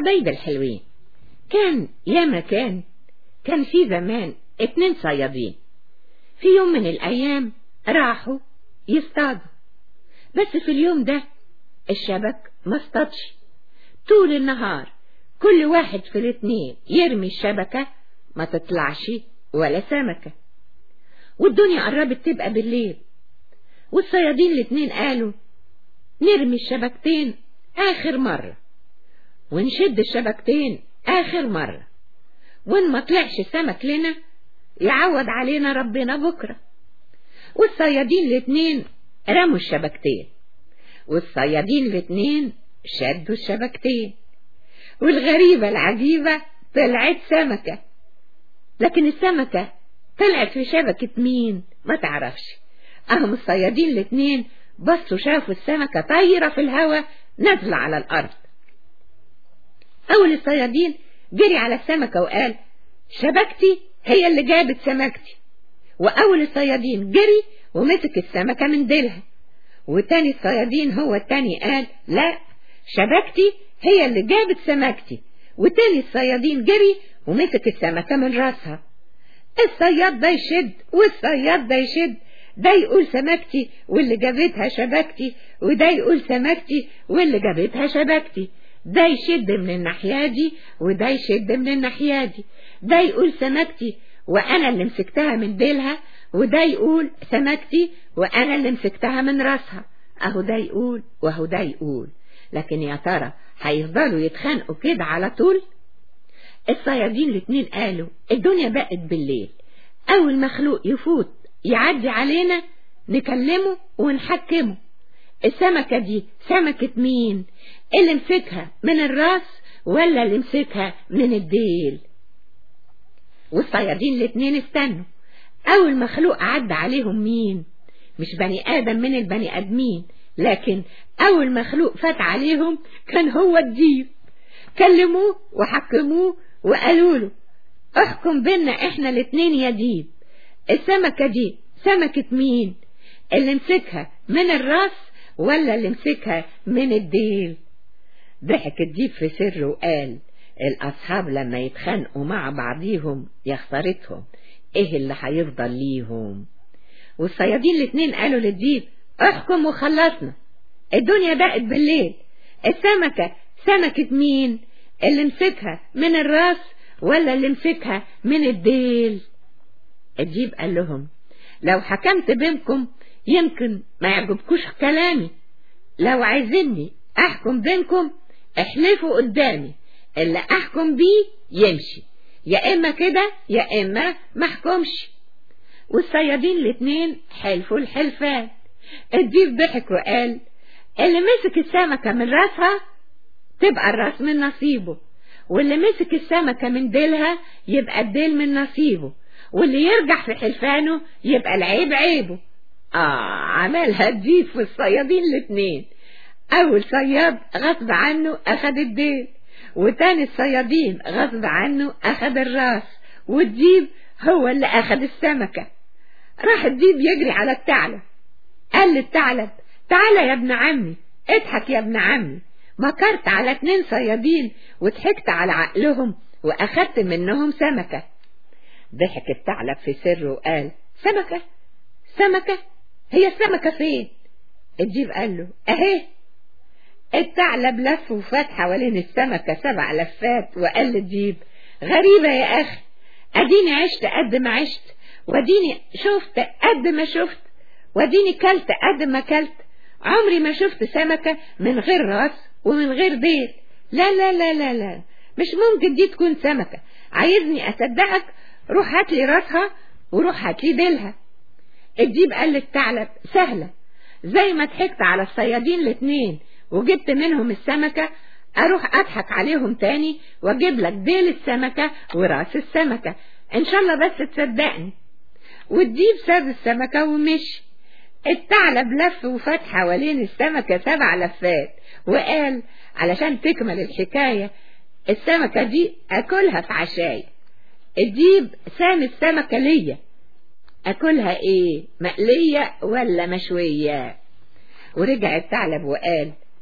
حبايب الحلوين كان يا مكان كان في زمان اتنين صيادين في يوم من الأيام راحوا يصطادوا بس في اليوم ده الشبك ما اصطادش طول النهار كل واحد في الاتنين يرمي الشبكة ما تطلعش ولا سمكة والدنيا قربت تبقى بالليل والصيادين الاتنين قالوا نرمي الشبكتين آخر مرة ونشد الشبكتين آخر مرة وإن ما طلعش سمك لنا يعوض علينا ربنا بكرة والصيادين الاتنين رموا الشبكتين والصيادين الاتنين شدوا الشبكتين والغريبة العجيبة طلعت سمكة لكن السمكة طلعت في شبكة مين ما تعرفش اهم الصيادين الاتنين بصوا شافوا السمكة طايرة في الهواء نازلة على الأرض أول الصيادين جري على السمكة وقال شبكتي هي اللي جابت سمكتي وأول الصيادين جري ومسك السمكة من ديلها وتاني الصيادين هو التاني قال لا شبكتي هي اللي جابت سمكتي وتاني الصيادين جري ومسك السمكة من راسها الصياد ده يشد والصياد ده يشد ده يقول سمكتي واللي جابتها شبكتي وده يقول سمكتي واللي جابتها شبكتي ده يشد من الناحية دي وده يشد من الناحية دي ده يقول سمكتي وأنا اللي مسكتها من ديلها وده يقول سمكتي وأنا اللي مسكتها من راسها أهو ده يقول وأهو ده يقول لكن يا ترى هيفضلوا يتخانقوا كده على طول الصيادين الاتنين قالوا الدنيا بقت بالليل أول مخلوق يفوت يعدي علينا نكلمه ونحكمه السمكة دي سمكة مين اللي مسكها من الراس ولا اللي مسكها من الديل والصيادين الاتنين استنوا أول مخلوق عدى عليهم مين مش بني آدم من البني آدمين لكن أول مخلوق فات عليهم كان هو الديب كلموه وحكموه وقالوا له احكم بينا احنا الاتنين يا ديب السمكة دي سمكة مين اللي مسكها من الراس ولا اللي مسكها من الديل ضحك الديب في سر وقال الأصحاب لما يتخانقوا مع بعضيهم يا خسارتهم ايه اللي هيفضل ليهم والصيادين الاتنين قالوا للديب احكم وخلصنا الدنيا بقت بالليل السمكة سمكة مين اللي مسكها من الراس ولا اللي مسكها من الديل الديب قال لهم لو حكمت بينكم يمكن ما يعجبكوش كلامي لو عايزيني احكم بينكم احلفوا قدامي اللي احكم بيه يمشي يا اما كده يا اما ما احكمش والصيادين الاتنين حلفوا الحلفان الديب ضحك وقال اللي مسك السمكة من راسها تبقى الراس من نصيبه واللي مسك السمكة من ديلها يبقى الديل من نصيبه واللي يرجع في حلفانه يبقى العيب عيبه آه عملها الديب في الصيادين الاتنين أول صياد غصب عنه أخد الديل وتاني الصيادين غصب عنه أخد الراس والديب هو اللي أخد السمكة راح الديب يجري على الثعلب قال للثعلب تعالى يا ابن عمي اضحك يا ابن عمي مكرت على اتنين صيادين وضحكت على عقلهم واخدت منهم سمكة ضحك الثعلب في سره وقال سمكة سمكة هي السمكة فين الديب قال له اهي الثعلب لف وفات حوالين السمكة سبع لفات وقال للديب غريبة يا اخي اديني عشت قد ما عشت واديني شفت قد ما شفت واديني كلت قد ما كلت عمري ما شفت سمكة من غير راس ومن غير ديل لا لا لا لا لا مش ممكن دي تكون سمكة عايزني أصدقك روح هات لي راسها وروح هات لي ديلها الديب قال للثعلب سهلة زي ما ضحكت على الصيادين الاتنين وجبت منهم السمكة أروح أضحك عليهم تاني وأجيب لك ديل السمكة وراس السمكة إن شاء الله بس تصدقني والديب ساب السمكة ومشي الثعلب لف وفات حوالين السمكة سبع لفات وقال علشان تكمل الحكاية السمكة دي أكلها في عشاية الديب سام السمكة ليا أكلها إيه مقلية ولا مشوية ورجع الثعلب وقال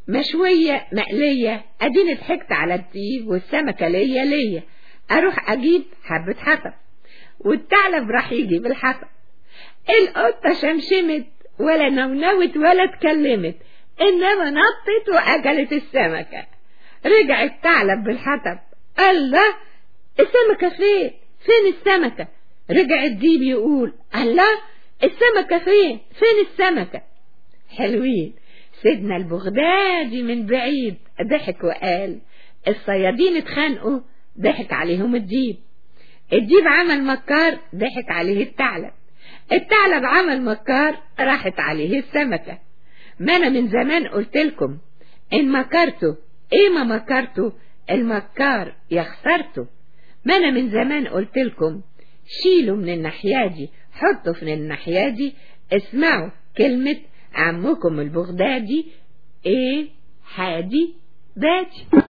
مشوية مقلية اديني ضحكت على الديب والسمكة ليا ليا اروح اجيب حبة حطب والثعلب راح يجيب الحطب القطة شمشمت ولا نونوت ولا اتكلمت انما نطت واكلت السمكة رجع الثعلب بالحطب الله السمكة فين فين السمكة رجع الديب يقول الله السمكة فين فين السمكة حلوين سيدنا البغدادي من بعيد ضحك وقال الصيادين اتخانقوا ضحك عليهم الديب الديب عمل مكار ضحك عليه الثعلب الثعلب عمل مكار راحت عليه السمكة ما انا من زمان قلت لكم ان مكرته ايه ما مكرته المكار يخسرته ما انا من زمان قلت لكم شيلوا من الناحية دي حطوا في الناحية دي اسمعوا كلمة عمكم البغدادي ايه حادي باتي